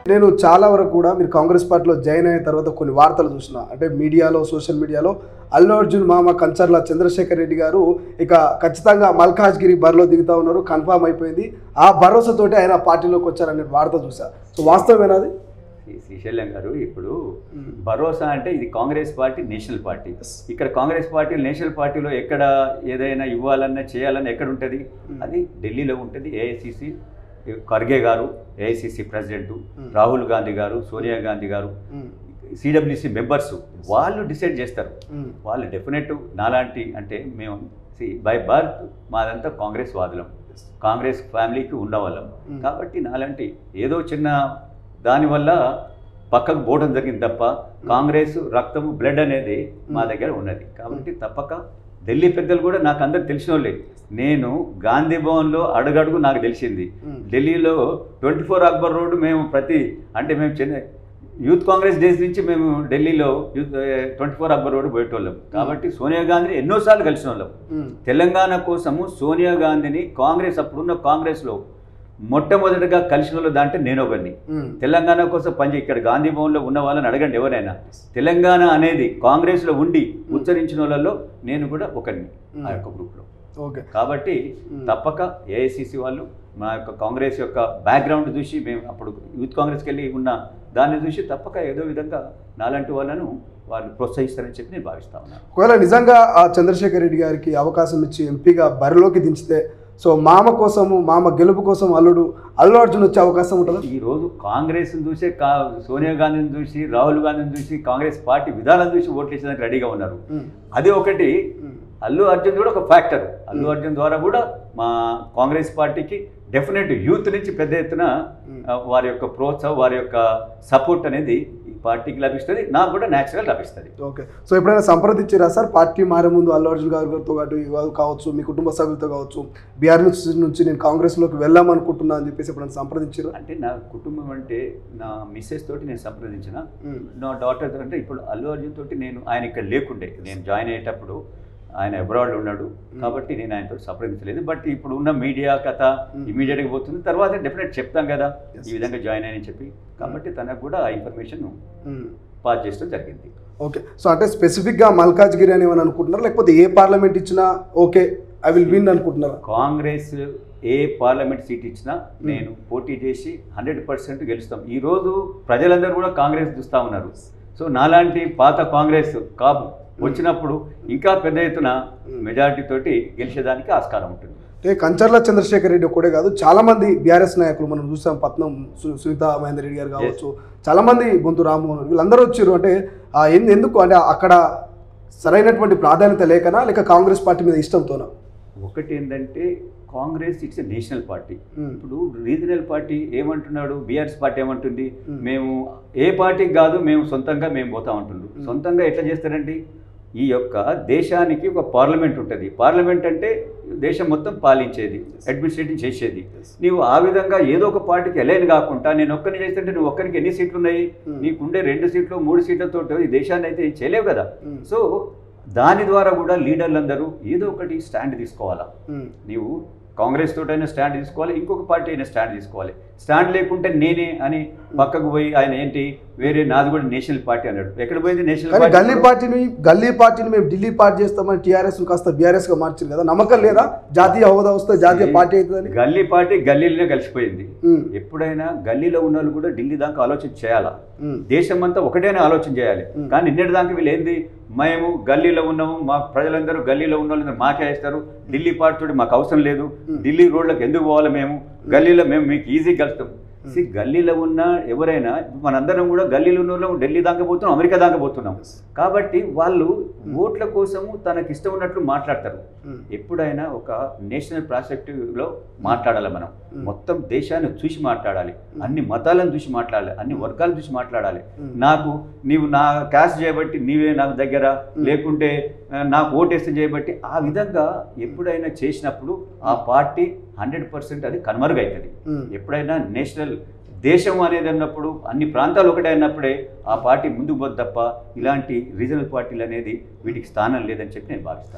నేను చాలా వరకు కూడా మీరు కాంగ్రెస్ పార్టీలో జాయిన్ అయిన తర్వాత కొన్ని వార్తలు చూసిన అంటే మీడియాలో సోషల్ మీడియాలో అల్లు అర్జున్ మామ కంచర్ల చంద్రశేఖర్ రెడ్డి గారు ఇక ఖచ్చితంగా మల్కాజ్గిరి బరిలో దిగుతా ఉన్నారు కన్ఫామ్ అయిపోయింది ఆ భరోసాతోటి ఆయన పార్టీలోకి వచ్చారనే వార్త చూసా సో వాస్తవమేనా అది శ్రీ శ్రీశైలం గారు ఇప్పుడు భరోసా అంటే ఇది కాంగ్రెస్ పార్టీ నేషనల్ పార్టీ ఇక్కడ కాంగ్రెస్ పార్టీ నేషనల్ పార్టీలో ఎక్కడ ఏదైనా ఇవ్వాలన్నా చేయాలన్నా ఎక్కడ ఉంటుంది అది ఢిల్లీలో ఉంటుంది ఏఐసిసి ఖర్గే గారు ఏఐసిసి ప్రెసిడెంట్ రాహుల్ గాంధీ గారు సోనియా గాంధీ గారు సిడబ్ల్యూసి మెంబర్స్ వాళ్ళు డిసైడ్ చేస్తారు వాళ్ళు డెఫినెట్ నాలాంటి అంటే మేము బై బర్త్ మాదంతా కాంగ్రెస్ వాదులం కాంగ్రెస్ ఫ్యామిలీకి ఉన్నవాళ్ళం Mm. కాబట్టి నాలాంటి ఏదో చిన్న దానివల్ల పక్కకు పోవడం జరిగింది తప్ప కాంగ్రెస్ రక్తము బ్లడ్ అనేది మా దగ్గర ఉన్నది కాబట్టి తప్పక ఢిల్లీ పెద్దలు కూడా నాకు అందరు తెలిసిన వాళ్ళే నేను గాంధీ భవన్లో అడుగడుగు నాకు తెలిసింది ఢిల్లీలో ట్వంటీ ఫోర్ అక్బర్ రోడ్డు మేము ప్రతి అంటే మేము చెన్నై యూత్ కాంగ్రెస్ డేస్ నుంచి మేము ఢిల్లీలో youth twenty four Akbar road పోయేటోళ్ళం కాబట్టి సోనియా గాంధీని ఎన్నోసార్లు కలిసిన వాళ్ళం తెలంగాణ కోసము సోనియా గాంధీని కాంగ్రెస్ అప్పుడున్న కాంగ్రెస్లో మొట్టమొదటిగా కలిసిన వాళ్ళు దాంట్లో నేను ఒకరిని తెలంగాణ కోసం పనిచే ఇక్కడ గాంధీ భవన్లో ఉన్న వాళ్ళని అడగండి ఎవరైనా తెలంగాణ అనేది కాంగ్రెస్లో ఉండి ఉచ్చరించిన వాళ్ళలో నేను కూడా ఒకరిని ఆ యొక్క గ్రూప్లో ఓకే కాబట్టి తప్పక ఏఐసిసి వాళ్ళు మా యొక్క కాంగ్రెస్ యొక్క బ్యాక్గ్రౌండ్ చూసి మేము అప్పుడు యూత్ కాంగ్రెస్కి వెళ్ళి ఉన్న దాన్ని చూసి తప్పక ఏదో విధంగా నాలాంటి వాళ్ళను వాళ్ళు ప్రోత్సహిస్తారని చెప్పి నేను భావిస్తా ఉన్నాను ఒకవేళ నిజంగా ఆ చంద్రశేఖర్ రెడ్డి గారికి అవకాశం ఇచ్చి ఎంపీగా బరిలోకి దించితే సో మామ కోసము మామ గెలుపు కోసం అల్లుడు అల్లు అర్జున్ వచ్చే అవకాశం ఉంటుందా ఈ రోజు కాంగ్రెస్ని చూసే కా సోనియా గాంధీని చూసి రాహుల్ గాంధీని చూసి కాంగ్రెస్ పార్టీ విధానం చూసి ఓట్లు వేసేదానికి రెడీగా ఉన్నారు అది ఒకటి అల్లు అర్జున్ కూడా ఒక ఫ్యాక్టర్ అల్లు అర్జున్ ద్వారా కూడా మా కాంగ్రెస్ పార్టీకి డెఫినెట్ యూత్ నుంచి పెద్ద ఎత్తున ఆ, వారి యొక్క ప్రోత్సాహం వారి యొక్క సపోర్ట్ అనేది ఈ పార్టీకి లభిస్తుంది నాకు కూడా న్యాచురల్ లభిస్తుంది ఓకే సో ఎప్పుడైనా సంప్రదించారా సార్ పార్టీ మారే ముందు అల్లు అర్జున్ గారితో పాటు ఇవాళ కావచ్చు మీ కుటుంబ సభ్యులతో కావచ్చు బీఆర్ నుంచి నుంచి నేను కాంగ్రెస్లోకి వెళ్దామనుకుంటున్నా అని చెప్పేసి ఎప్పుడైనా సంప్రదించారా అంటే నా కుటుంబం అంటే నా మిస్సెస్ తోటి నేను సంప్రదించిన నా డాటర్ అంటే ఇప్పుడు అల్లు అర్జున్ తోటి నేను ఆయన ఇక్కడ లేకుండే నేను జాయిన్ అయ్యేటప్పుడు ఆయన అబ్రాడ్ ఉన్నాడు కాబట్టి నేను ఆయనతో సంప్రదించలేదు బట్ ఇప్పుడు ఉన్న మీడియా కథ Mm. ఇమీడియట్గా పోతుంది తర్వాత డెఫినెట్ చెప్తాం కదా Yes. ఈ విధంగా జాయిన్ అయ్యని చెప్పి కాబట్టి తనకు కూడా ఆ ఇన్ఫర్మేషన్ పాస్ చేయడం జరిగింది ఓకే సో అంటే స్పెసిఫిక్గా మల్కాజ్గిరి అని ఏమైనా అనుకుంటున్నారా లేకపోతే ఏ పార్లమెంట్ ఇచ్చినా ఓకే ఐ విల్ విన్ అనుకుంటున్నారా కాంగ్రెస్ ఏ పార్లమెంట్ సీట్ ఇచ్చినా నేను పోటీ చేసి హండ్రెడ్ పర్సెంట్ గెలుస్తాం ఈరోజు ప్రజలందరూ కూడా కాంగ్రెస్ చూస్తూ ఉన్నారు సో నాలాంటి పాత కాంగ్రెస్ కాపు వచ్చినప్పుడు ఇంకా పెద్ద ఎత్తున మెజారిటీ తోటి గెలిచేదానికి ఆస్కారం ఉంటుంది అంటే కంచర్ల చంద్రశేఖర్ రెడ్డి ఒక్కడే కాదు చాలా మంది బీఆర్ఎస్ నాయకులు మనం చూసాం పట్నం సు- సునీత మహేందర్ రెడ్డి గారు కావచ్చు చాలా మంది బొంతు రామ్మోహన్ వీళ్ళందరూ వచ్చారు అంటే ఆ, ఎందు- ఎందుకు అంటే అక్కడ సరైనటువంటి ప్రాధాన్యత లేకనా లేక కాంగ్రెస్ పార్టీ మీద ఇష్టంతోనా ఒకటి ఏంటంటే కాంగ్రెస్ ఇట్స్ నేషనల్ పార్టీ మ్మ్. ఇప్పుడు రీజనల్ పార్టీ ఏమంటున్నాడు బీఆర్ఎస్ పార్టీ ఏమంటుంది మ్మ్. మేము ఏ పార్టీకి కాదు మేము సొంతంగా మేము పోతా ఉంటుండ్రు మ్మ్. సొంతంగా ఎట్లా చేస్తారండి ఈ యొక్క దేశానికి ఒక పార్లమెంట్ ఉంటుంది పార్లమెంట్ అంటే దేశం మొత్తం పాలించేది అడ్మినిస్ట్రేటివ్ చేసేది నీవు ఆ విధంగా ఏదో ఒక పార్టీకి ఎలైన్ కాకుండా నేను ఒక్కరిని చేస్తుంటే నువ్వు ఒక్కరికి ఎన్ని సీట్లు ఉన్నాయి మ్మ్. నీకుండే రెండు సీట్లు మూడు సీట్లతో ఈ దేశాన్ని అయితే చేయలేవు కదా మ్మ్. సో దాని ద్వారా కూడా లీడర్లందరూ ఏదో ఒకటి స్టాండ్ తీసుకోవాలా మ్మ్. నీవు కాంగ్రెస్ తోటైనా స్టాండ్ తీసుకోవాలి ఇంకొక పార్టీ అయినా స్టాండ్ తీసుకోవాలి స్టాండ్ లేకుంటే నేనే అని పక్కకు పోయి ఆయన ఏంటి వేరే నాది కూడా నేషనల్ పార్టీ అన్నాడు ఎక్కడ పోయింది నేషనల్ కానీ గల్లీ పార్టీ పార్టీని గల్లీ పార్టీని మేము ఢిల్లీ పార్టీ చేస్తామని టీఆర్ఎస్ కాస్త బీఆర్ఎస్ గా మార్చారు కదా నమ్మకం లేదా జాతీయ హోదా వస్తే జాతీయ పార్టీ అవుతుందని గల్లీ పార్టీ గల్లీలోనే కలిసిపోయింది మ్మ్. ఎప్పుడైనా గల్లీలో ఉన్న వాళ్ళు కూడా ఢిల్లీ దాకా ఆలోచన చేయాలా మ్మ్. దేశం అంతా ఒకటేనే ఆలోచన చేయాలి మ్మ్. కానీ నిన్నటి దాకా వీళ్ళు ఏంది మేము గల్లీలో ఉన్నాము మా ప్రజలందరూ గల్లీలో ఉన్న వాళ్ళందరూ మాకే వేస్తారు ఢిల్లీ పార్టీ మాకు అవసరం లేదు మ్మ్. ఢిల్లీ రోడ్లకు ఎందుకు పోవాలి మేము గల్లీలో మేము మీకు ఈజీ కలుస్తాం సి గల్లీలో ఉన్న ఎవరైనా మనందరం కూడా గల్లీలో ఉన్న వాళ్ళం ఢిల్లీ దాకా పోతున్నాం అమెరికా దాకా పోతున్నాం కాబట్టి వాళ్ళు ఓట్ల కోసము తనకి ఇష్టం ఉన్నట్లు మాట్లాడతారు మ్మ్. ఎప్పుడైనా ఒక నేషనల్ ప్రాస్పెక్టివ్లో మాట్లాడాలి మనం మ్మ్. మొత్తం దేశాన్ని చూసి మాట్లాడాలి అన్ని మతాలను చూసి మాట్లాడాలి అన్ని వర్గాలను చూసి మాట్లాడాలి మ్మ్. నాకు నీవు నా క్యాస్ట్ చేయబట్టి నీవే నాకు దగ్గర లేకుంటే ఆ, నాకు ఓటేస్తే చేయబట్టి ఆ విధంగా ఎప్పుడైనా చేసినప్పుడు ఆ పార్టీ హండ్రెడ్ పర్సెంట్ అది కనుమరుగవుతుంది మ్మ్. ఎప్పుడైనా నేషనల్ దేశం అనేది అన్నప్పుడు అన్ని ప్రాంతాలు ఒకటే అన్నప్పుడే ఆ పార్టీ ముందుకు పోదు తప్ప ఇలాంటి రీజనల్ పార్టీలు అనేది వీటికి స్థానం లేదని చెప్పి నేను భావిస్తాను